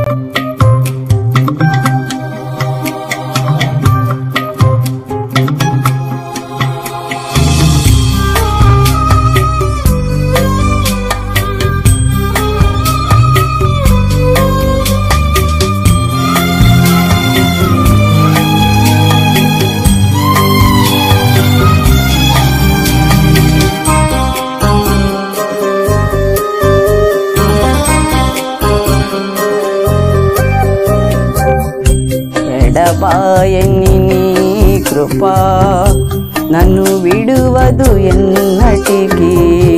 ఎడబాయని నీ కృప నన్ను విడువదు ఎన్నటికి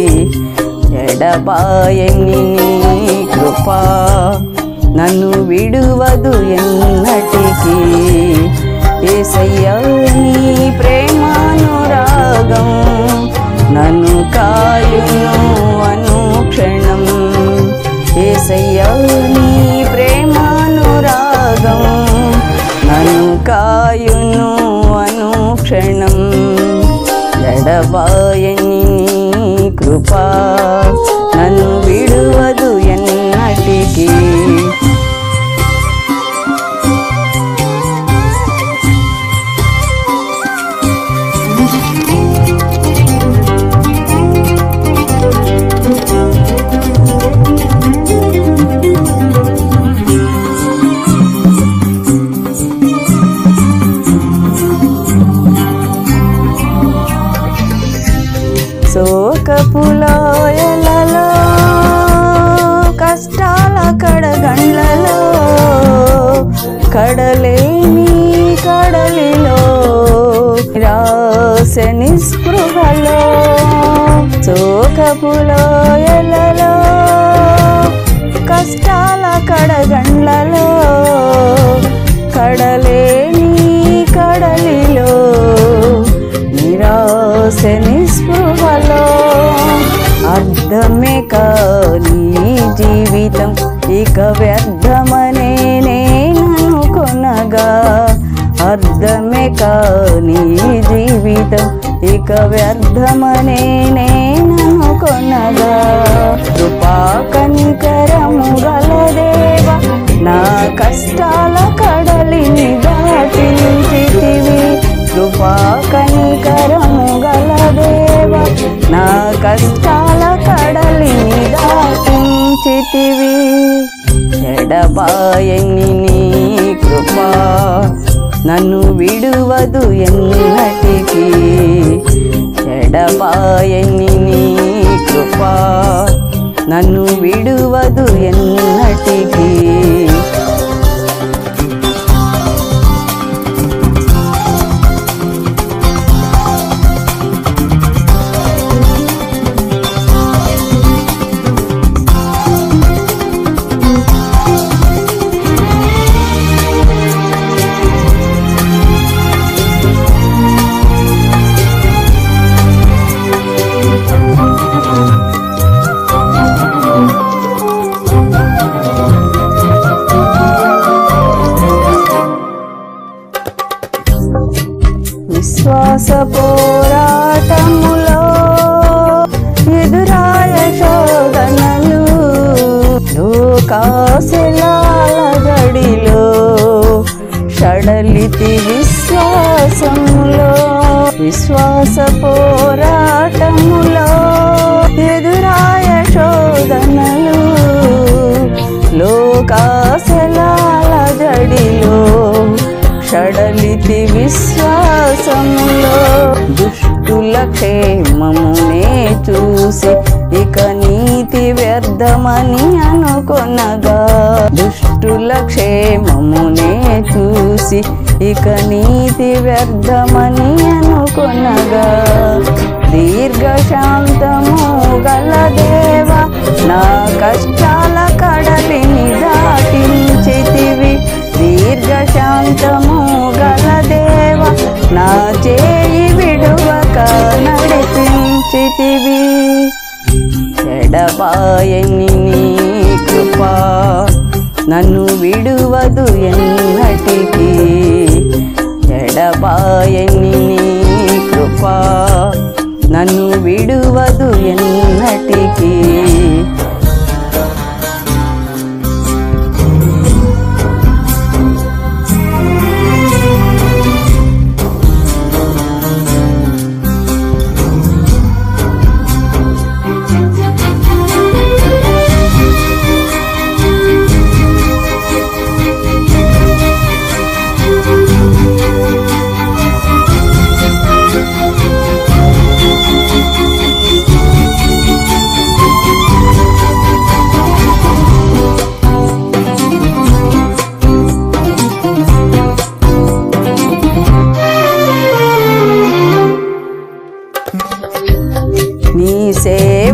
ఎడబాయని నీ కృప నన్ను విడువదు ఎన్నటికి ఏసయ్యా నీ ప్రేమానురాగం నన్ను కాయును అనుక్షణం ఏసయ్యా నీ ప్రేమానురాగం నన్ను కాయును అనుక్షణం ఎడబాయని నీ కృప నన్ను విడువదు ఎన్నటికి శోకపులోయలలో కష్టాల కడగండ్లలో కడలేని కడలిలో రాస నిస్పృహలో శోకపులోయలలో కష్టాల కడగండ్లలో కడలేని కడలిలో నిరాశ నిస్పృహలో అర్థమే కాని జీవితం ఇక వ్యర్థమనే నేను కొనగా అర్థమే కాని జీవితం ఇక వ్యర్థమనే నేను కొనగా కృపా కనికరము గల దేవ నా కష్టాల కడలిని దాటించితివి కృపా కనికరము గల దేవ నా కష్టాల కడలిని దాటించితివి ఎడబాయని నీ కృప నన్ను విడువదు ఎన్నటికి ఎడబాయని నీ కృప నన్ను విడువదు ఎన్నటికి విశ్వాస పోరాటములో ఎదురాయ శోధనలు లోకాశలాల గడిలో షడలితి విశ్వాసములో విశ్వాస పోరాటములో ఎదురాయ శోధనలు లోకాశలాల జడిలో షడలితి విశ్వాసములో దుష్టుల క్షేమమునే చూసి ఇక నీతి వ్యర్థమని అనుకొనగా దుష్టుల క్షేమమునే చూసి ఇక నీతి వ్యర్థమని అనుకొనగా దీర్ఘశాంతము గల దేవ నా కష్టాల కడలిని దాటించితివి దీర్ఘశాంతము గల దేవ నా చేయి విడువక నడిపించితివి ఎడబాయని నీ కృప నన్ను విడువదు ఎన్నటికి ఎడబాయని నీ కృప నన్ను విడువదు ఎన్నటికి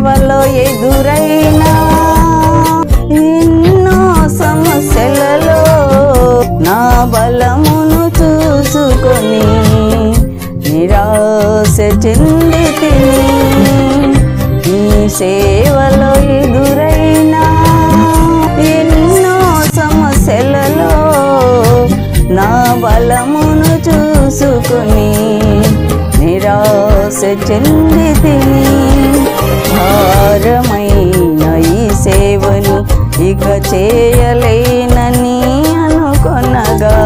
సేవలో ఎదురైనా ఎన్నో సమస్యలలో నా బలమును చూసుకొని నిరాశ చెంది తిని నీ సేవలో ఎదురైనా ఎన్నో సమస్యలలో నా బలమును చూసుకొని నిరాశ చెంది తిని భారమైన ఈ సేవను ఇక చేయలేనని అనుకొనగా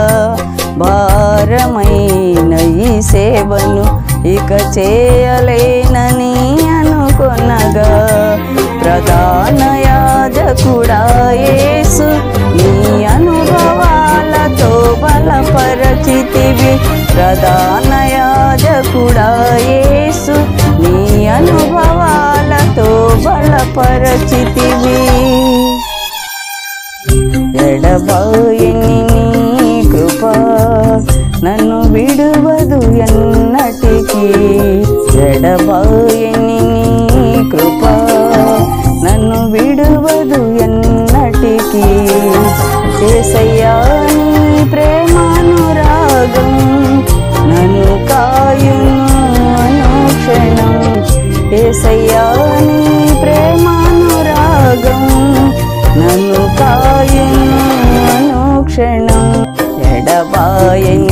భారమైన ఈ సేవను ఇక చేయలేనని అనుకొనగా ప్రధాన యాజకుడా యేసు నీ అనుభవాలతో బలపరచితివి ప్రధాన యాజకుడా యేసు నీ అనుభవాలతో బలపరచితివి ఎడబాయని నీ కృప నన్ను విడువదు ఎన్నటికి ఎడబాయని నీ కృప నన్ను విడువదు ఎన్నటికి ఏసయ్యా నీ ప్రేమానురాగం నన్ను కాయును అనుక్షణం ఏసయ్యా నీ ప్రేమానురాగం నన్ను కాయును అనుక్షణం ఎడబాయని